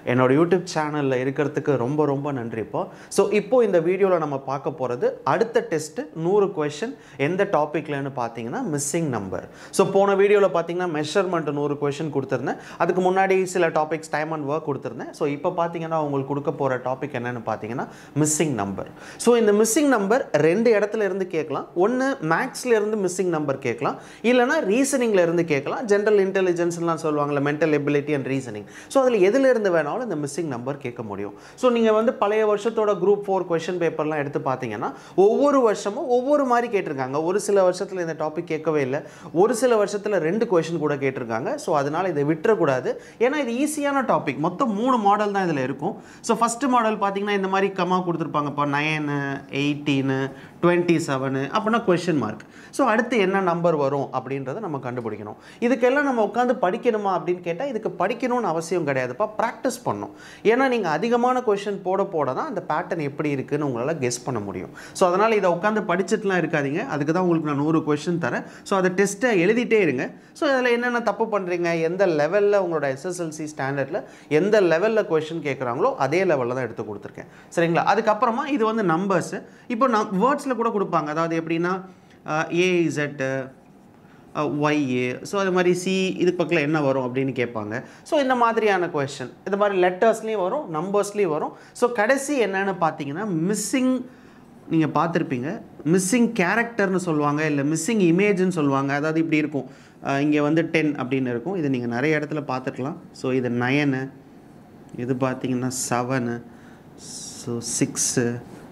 என்னோட யூடியூப் சேனலில் இருக்கிறதுக்கு ரொம்ப ரொம்ப நன்றிப்பா ஸோ இப்போ இந்த வீடியோவில் நம்ம பார்க்க போகிறது அடுத்த டெஸ்ட்டு நூறு கொஷின் எந்த டாப்பிக்லன்னு பார்த்தீங்கன்னா மிஸ்ஸிங் நம்பர் ஸோ போன வீடியோவில் பார்த்தீங்கன்னா மெஷர்மெண்ட் நூறு கொஷின் கொடுத்துருந்தேன் அதுக்கு முன்னாடி சில டாபிக்ஸ் டைம் அண்ட் ஒர்க் கொடுத்துருந்தேன் ஸோ இப்போ பார்த்தீங்கன்னா உங்களுக்கு கொடுக்க போகிற டாபிக் என்னன்னு பார்த்தீங்கன்னா மிஸ்ஸிங் நம்பர் ஸோ இந்த மிஸ்ஸிங் நம்பர் ரெண்டு இடத்துல இருந்து கேட்கலாம் ஒன்று மேக்ஸில் இருந்து மிஸ்ஸிங் நம்பர் கேட்கலாம் இல்லைனா ரீசனிங்கில் இருந்து கேட்கலாம் ஜென்ரல் இன்டெலிஜென்ஸ்லாம் சொல்லுவாங்கல்ல mental ability and reasoning so அதில் எதுல இருந்து வேணாலும் இந்த மிஸ்ஸிங் நம்பர் கேட்க முடியும் ஸோ நீங்கள் வந்து பழைய வருஷத்தோட குரூப் ஃபோர் கொஷின் பேப்பர்லாம் எடுத்து பார்த்தீங்கன்னா ஒவ்வொரு வருஷமும் ஒவ்வொரு மாதிரி கேட்டிருக்காங்க ஒரு சில வருஷத்தில் இந்த டாபிக் கேட்கவே இல்லை ஒரு சில வருஷத்தில் ரெண்டு கொஷின் கூட கேட்டிருக்காங்க ஸோ அதனால் இதை விட்டுறக்கூடாது ஏன்னா இது ஈஸியான டாபிக் மொத்தம் மூணு மாடல் தான் இதில் இருக்கும் ஸோ ஃபஸ்ட்டு மாடல் பார்த்தீங்கன்னா இந்த மாதிரி கமா கொடுத்துருப்பாங்க இப்போ நைனு எயிட்டீனு டுவெண்ட்டி செவனு அப்படின்னா கொஷின் மார்க் ஸோ அடுத்து என்ன நம்பர் வரும் அப்படின்றத நம்ம கண்டுபிடிக்கணும் இதுக்கெல்லாம் நம்ம உட்காந்து படிக்கணுமா அப்படின்னு கேட்டால் இதுக்கு படிக்கணும்னு அவசியம் கிடையாதுப்பா ப்ராக்டிஸ் பண்ணணும் ஏன்னா நீங்கள் அதிகமான கொஷின் போட போட தான் அந்த பேட்டர்ன் எப்படி இருக்குன்னு உங்களால் கெஸ் பண்ண முடியும் ஸோ அதனால் இதை உட்காந்து படிச்சுட்டுலாம் இருக்காதீங்க அதுக்கு தான் உங்களுக்கு நான் நூறு கொஷின் தரேன் ஸோ அதை டெஸ்ட்டை எழுதிட்டே இருங்க ஸோ அதில் என்னென்ன தப்பு பண்ணுறீங்க எந்த லெவலில் உங்களோட எஸ்எஸ்எல்சி ஸ்டாண்டர்டில் எந்த லெவலில் கொஷின் கேட்குறாங்களோ அதே லெவலில் தான் எடுத்து கொடுத்துருக்கேன் சரிங்களா அதுக்கப்புறமா இது வந்து நம்பர்ஸு இப்போ நான் வேர்ட்ஸில் கூட கொடுப்பாங்க அதாவது எப்படின்னா ஏஇசட்டு ஒய்ஏ ஸோ அது மாதிரி சி இதுக்கு பக்கத்தில் என்ன வரும் அப்படின்னு கேட்பாங்க ஸோ இந்த மாதிரியான கொஷின் இந்த மாதிரி லெட்டர்ஸ்லேயும் வரும் நம்பர்ஸ்லேயும் வரும் ஸோ கடைசி என்னன்னு பார்த்தீங்கன்னா மிஸ்ஸிங் நீங்கள் பார்த்துருப்பீங்க மிஸ்ஸிங் கேரக்டர்னு சொல்லுவாங்க இல்லை மிஸ்ஸிங் இமேஜ்னு சொல்லுவாங்க அதாவது இப்படி இருக்கும் இங்கே வந்து டென் அப்படின்னு இருக்கும் இது நீங்கள் நிறைய இடத்துல பார்த்துருக்கலாம் ஸோ இது நயனு இது பார்த்தீங்கன்னா செவனு ஸோ சிக்ஸு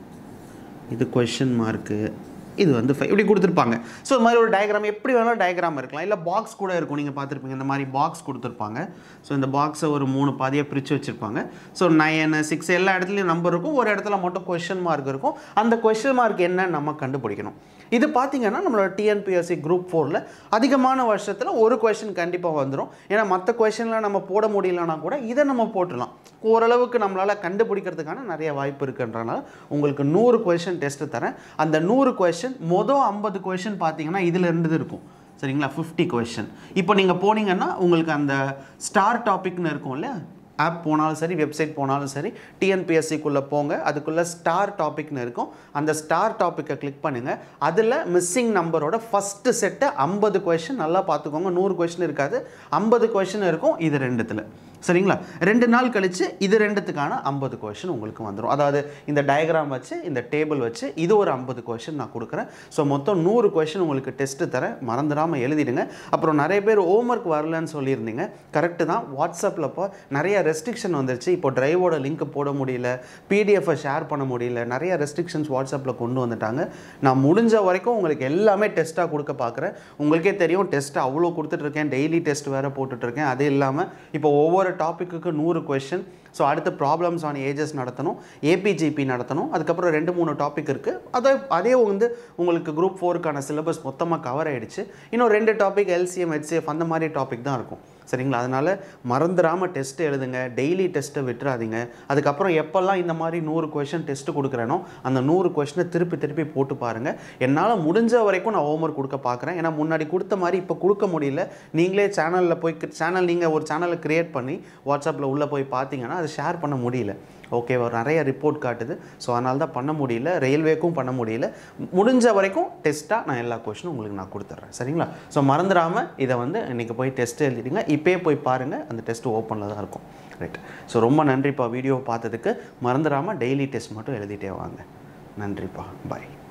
இது கொஷின் மார்க்கு இது வந்து ஃபைவ் இப்படி கொடுத்துருப்பாங்க ஸோ இது மாதிரி ஒரு டயக்ராம் எப்படி வேணாலும் டயக்ராம் இருக்கலாம் இல்லை பாக்ஸ் கூட இருக்கும் நீங்கள் பார்த்துருப்பீங்க இந்த மாதிரி பாக்ஸ் கொடுத்துருப்பாங்க ஸோ இந்த பாக்ஸை ஒரு மூணு பாதியாக பிரித்து வச்சுருப்பாங்க ஸோ நைன் சிக்ஸ் எல்லா இடத்துலையும் நம்பர் இருக்கும் ஒரு இடத்துல மட்டும் கொஷின் மார்க் இருக்கும் அந்த கொஷின் மார்க் என்னன்னு நம்ம கண்டுபிடிக்கணும் இது பார்த்தீங்கன்னா நம்மளோட டிஎன்பிஎஸ்சி குரூப் ஃபோரில் அதிகமான வருஷத்தில் ஒரு கொஷின் கண்டிப்பாக வந்துடும் ஏன்னா மற்ற கொஷின்லாம் நம்ம போட முடியலன்னா கூட இதை நம்ம போட்டுடலாம் ஓரளவுக்கு நம்மளால் கண்டுபிடிக்கிறதுக்கான நிறைய வாய்ப்பு இருக்குன்றனால உங்களுக்கு நூறு கொஷின் டெஸ்ட்டு தரேன் அந்த நூறு கொஷின் மொதல் ஐம்பது கொஷின் பார்த்தீங்கன்னா இதில் இருந்தது இருக்கும் சரிங்களா ஃபிஃப்டி கொஷின் இப்போ நீங்கள் போனீங்கன்னா உங்களுக்கு அந்த ஸ்டார் டாபிக்னு இருக்கும் இல்லையா ஆப் போனாலும் சரி வெப்சைட் போனாலும் சரி டிஎன்பிஎஸ்சிக்குள்ளே போங்க அதுக்குள்ளே ஸ்டார் டாபிக்னு இருக்கும் அந்த ஸ்டார் டாப்பிக்கை கிளிக் பண்ணுங்கள் அதில் மிஸ்ஸிங் நம்பரோட ஃபஸ்ட்டு செட்டை ஐம்பது கொஷின் நல்லா பார்த்துக்கோங்க நூறு கொஷின் இருக்காது ஐம்பது கொஷின் இருக்கும் இது ரெண்டுத்தில் சரிங்களா ரெண்டு நாள் கழித்து இது ரெண்டுத்துக்கான ஐம்பது கொஷின் உங்களுக்கு வந்துடும் அதாவது இந்த டயக்ராம் வச்சு இந்த டேபிள் வச்சு இது ஒரு ஐம்பது கொஷின் நான் கொடுக்குறேன் ஸோ மொத்தம் நூறு கொஷின் உங்களுக்கு டெஸ்ட்டு தரேன் மறந்துடாமல் எழுதிடுங்க அப்புறம் நிறைய பேர் ஹோம்ஒர்க் வரலன்னு சொல்லியிருந்தீங்க கரெக்டு தான் வாட்ஸ்அப்பில் இப்போ நிறைய ரெஸ்ட்ரிக்ஷன் வந்துருச்சு இப்போ டிரைவோட லிங்க் போட முடியல பிடிஎஃபை ஷேர் பண்ண முடியல நிறைய ரெஸ்ட்ரிக்ஷன்ஸ் வாட்ஸ்அப்பில் கொண்டு வந்துட்டாங்க நான் முடிஞ்ச வரைக்கும் உங்களுக்கு எல்லாமே டெஸ்ட்டாக கொடுக்க பார்க்குறேன் உங்களுக்கே தெரியும் டெஸ்ட் அவ்வளோ கொடுத்துட்ருக்கேன் டெய்லி டெஸ்ட் வேறு போட்டுட்ருக்கேன் அது இல்லாமல் இப்போ ஒவ்வொரு டாப்பிக்கு நூறு கொஷின் ஸோ அடுத்து ப்ராப்ளம்ஸ் ஆன் ஏஜஸ் நடத்தணும் ஏபிஜிபி நடத்தணும் அதுக்கப்புறம் ரெண்டு மூணு டாபிக் இருக்குது அதை அதே வந்து உங்களுக்கு குரூப் ஃபோருக்கான சிலபஸ் மொத்தமாக கவர் ஆகிடுச்சு இன்னும் ரெண்டு டாபிக் எல்சிஎம் ஹெச்சிஎஃப் அந்த மாதிரி டாபிக் தான் இருக்கும் சரிங்களா அதனால் மறந்துடாமல் டெஸ்ட் எழுதுங்க டெய்லி டெஸ்ட்டை விட்டுறாதீங்க அதுக்கப்புறம் எப்போல்லாம் இந்த மாதிரி நூறு கொஷின் டெஸ்ட்டு கொடுக்குறேனோ அந்த நூறு கொஷினை திருப்பி திருப்பி போட்டு பாருங்கள் என்னால் முடிஞ்ச வரைக்கும் நான் ஹோம்ஒர்க் கொடுக்க பார்க்குறேன் ஏன்னா முன்னாடி கொடுத்த மாதிரி இப்போ கொடுக்க முடியல நீங்களே சேனலில் போய் சேனல் நீங்கள் ஒரு சேனலை க்ரியேட் பண்ணி வாட்ஸ்அப்பில் உள்ளே போய் பார்த்தீங்கன்னா அதை ஷேர் பண்ண முடியல ஓகே ஒரு நிறைய ரிப்போர்ட் காட்டுது ஸோ அதனால தான் பண்ண முடியல ரயில்வேக்கும் பண்ண முடியல முடிஞ்ச வரைக்கும் டெஸ்ட்டாக நான் எல்லா கொஷினும் உங்களுக்கு நான் கொடுத்துட்றேன் சரிங்களா ஸோ மறந்துடாமல் இதை வந்து இன்றைக்கி போய் டெஸ்ட் எழுதிடுங்க இப்போயே போய் பாருங்கள் அந்த டெஸ்ட் ஓப்பனில் தான் இருக்கும் ரைட் ஸோ ரொம்ப நன்றிப்பா வீடியோ பார்த்ததுக்கு மறந்துடாமல் டெய்லி டெஸ்ட் மட்டும் எழுதிட்டே வாங்க நன்றிப்பா பாய்